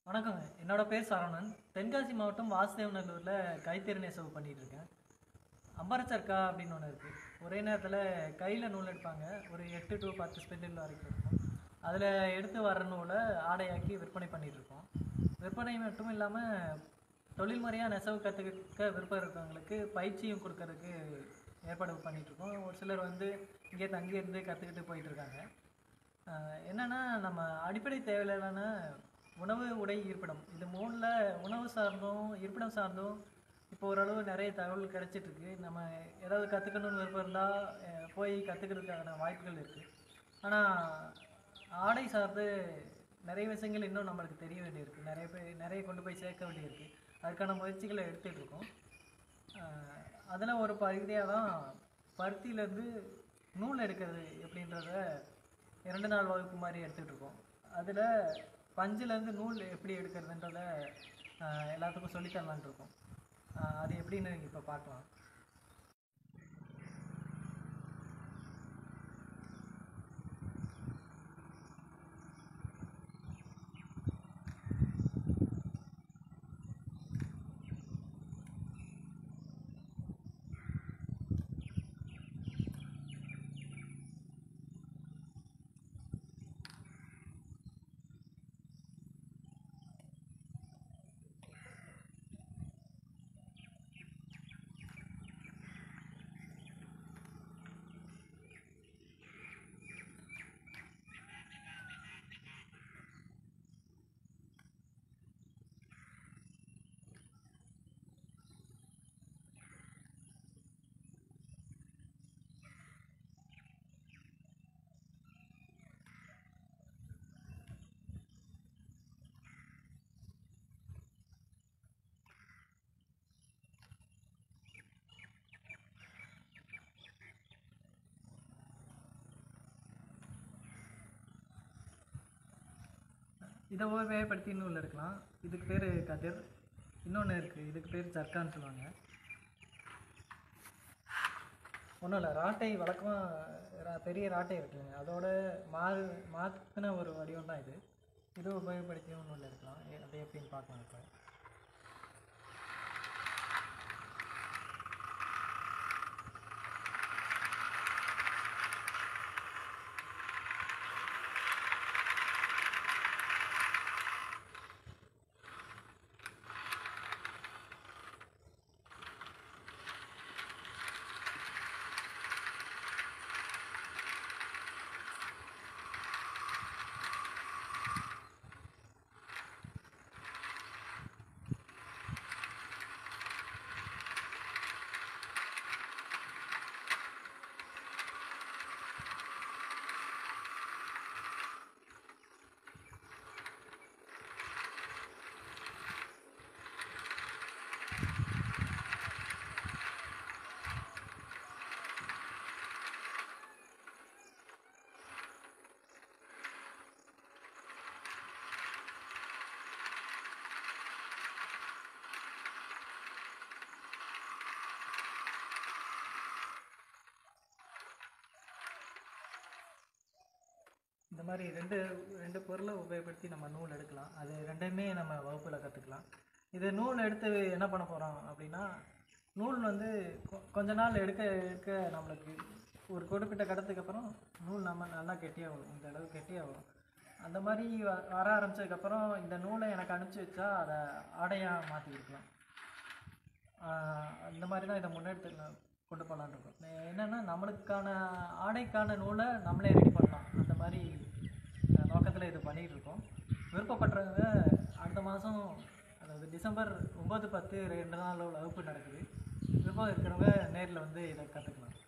வணக்கங்க என்னோட பேர் சரவணன் தென்காசி மாவட்டம் வாசுதேவநல்லூரில் கைத்தறி நெசவு பண்ணிட்டு இருக்கேன் அம்பரச்சர்க்கா அப்படின்னு ஒன்று இருக்குது ஒரே நேரத்தில் கையில் நூல் எடுப்பாங்க ஒரு எட்டு டு பத்து ஸ்பெண்டில் வரைக்கும் இருக்கும் அதில் எடுத்து வர நூலை ஆடையாக்கி விற்பனை பண்ணிட்டு இருக்கோம் விற்பனை மட்டும் இல்லாமல் தொழில் முறையாக நெசவு கற்றுக்க விருப்பம் இருக்கவங்களுக்கு பயிற்சியும் கொடுக்கறதுக்கு ஏற்பாடு பண்ணிட்டு இருக்கோம் ஒரு சிலர் வந்து இங்கே தங்கி இருந்து கற்றுக்கிட்டு போயிட்டு இருக்காங்க ஆஹ் என்னன்னா நம்ம அடிப்படை தேவையில்லான உணவு உடை இருப்பிடம் இது மூணில் உணவு சார்ந்தும் இருப்பிடம் சார்ந்தும் இப்போ ஓரளவு நிறைய தகவல் கிடைச்சிட்டு இருக்கு நம்ம ஏதாவது கற்றுக்கணும்னு விருப்பம் இருந்தால் போய் கற்றுக்கிறதுக்கான வாய்ப்புகள் இருக்குது ஆனால் ஆடை சார்ந்து நிறைய விஷயங்கள் இன்னும் நம்மளுக்கு தெரிய வேண்டியிருக்கு நிறைய பேர் நிறைய கொண்டு போய் சேர்க்க வேண்டியிருக்கு அதுக்கான முயற்சிகளை எடுத்துகிட்டு இருக்கோம் அதில் ஒரு பகுதியாக தான் பருத்தியிலேருந்து நூல் எடுக்கிறது எப்படின்றத இரண்டு நாள் வகுப்பு மாதிரி எடுத்துகிட்டு இருக்கோம் அதில் பஞ்சுலேருந்து நூல் எப்படி எடுக்கிறதுன்றத ஆஹ், எல்லாத்துக்கும் சொல்லித் தரலான்ட்டு இருக்கோம் ஆஹ், அது எப்படின்னு இப்போ பார்க்கலாம் இதை உபயோகப்படுத்தி நூல் எடுக்கலாம் இதுக்கு பேர் கதிர் இன்னொன்று இருக்குது இதுக்கு பேர் சர்க்கான்னு சொல்லுவாங்க ஒன்றும் இல்லை ராட்டை வழக்கமாக பெரிய ராட்டை இருக்குங்க அதோட மாறு மாற்றின ஒரு வடிவம் தான் இது இது உபயோகப்படுத்தியும் நூல் எடுக்கலாம் எ- அது எப்படின்னு பார்க்கலாம் இப்போ இந்த மாதிரி ரெண்டு ரெண்டு பொருளை உபயோகப்படுத்தி நம்ம நூல் எடுக்கலாம் அது ரெண்டையுமே நம்ம வகுப்பில் கற்றுக்கலாம் இது நூல் எடுத்து என்ன பண்ண போகிறோம் அப்படின்னா நூல் வந்து கொ- கொஞ்ச நாள் எடுக்க எடுக்க நம்மளுக்கு ஒரு குறிப்பிட்ட கடத்துக்கு அப்புறம் நூல் நம்ம நல்லா கெட்டியாக வரும் இந்த அளவு கெட்டியாக வரும் அந்த மாதிரி வ- வர ஆரம்பிச்சதுக்கப்புறம் இந்த நூலை எனக்கு அனுப்பிச்சி வச்சா அதை ஆடையாக மாற்றி கொடுக்கலாம் ஆஹ் இந்த மாதிரி தான் இதை முன்னெடுத்து கொண்டு போகலான்னு இருக்கோம் நே- என்னன்னா நம்மளுக்கான ஆடைக்கான நூலை நம்மளே ரெடி பண்ணலாம் அந்த மாதிரி நோக்கத்தில் இது பண்ணிகிட்டு இருக்கோம் விருப்பப்படுறவங்க அடுத்த மாதம் அதாவது டிசம்பர் ஒம்பது பத்து ரெண்டு நாள் வகுப்பு நடக்குது விருப்பம் இருக்கிறவங்க நேரில் வந்து இதை கற்றுக்கலாம்